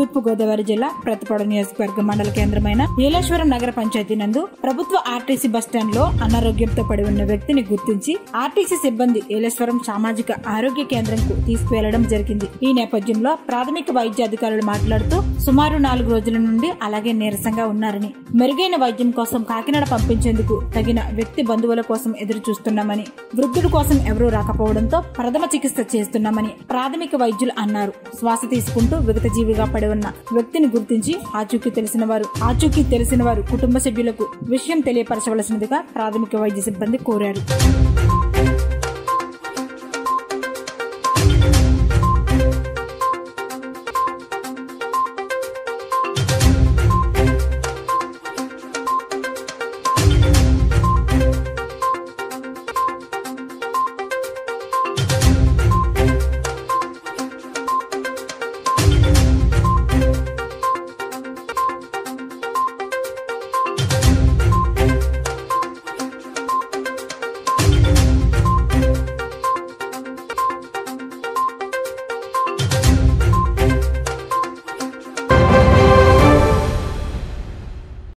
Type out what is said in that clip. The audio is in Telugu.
తూర్పు గోదావరి జిల్లా ప్రతిపాడు నియోజకవర్గ మండల కేంద్రమైన ఏలేశ్వరం నగర పంచాయతీ నందు ప్రభుత్వ ఆర్టీసీ బస్టాండ్ లో అనారోగ్యంతో పడి ఉన్న వ్యక్తిని గుర్తించి ఆర్టీసీ సిబ్బంది ఏలేశ్వరం సామాజిక ఆరోగ్య కేంద్రంకు తీసుకువెళ్లడం జరిగింది ఈ నేపథ్యంలో ప్రాథమిక వైద్య అధికారులు మాట్లాడుతూ సుమారు నాలుగు రోజుల నుండి అలాగే నీరసంగా ఉన్నారని మెరుగైన వైద్యం కోసం కాకినాడ పంపించేందుకు తగిన వ్యక్తి బంధువుల కోసం ఎదురు చూస్తున్నామని వృద్ధుడి కోసం ఎవరూ రాకపోవడంతో ప్రథమ చికిత్స చేస్తున్నామని ప్రాథమిక వైద్యులు అన్నారు శ్వాస తీసుకుంటూ విగతజీవిగా పడి ఉన్న వ్యక్తిని గుర్తించి ఆచూకీ తెలిసిన వారు ఆచూకీ తెలిసిన వారు కుటుంబ సభ్యులకు విషయం తెలియపరచవలసినదిగా ప్రాథమిక వైద్య సిబ్బంది కోరారు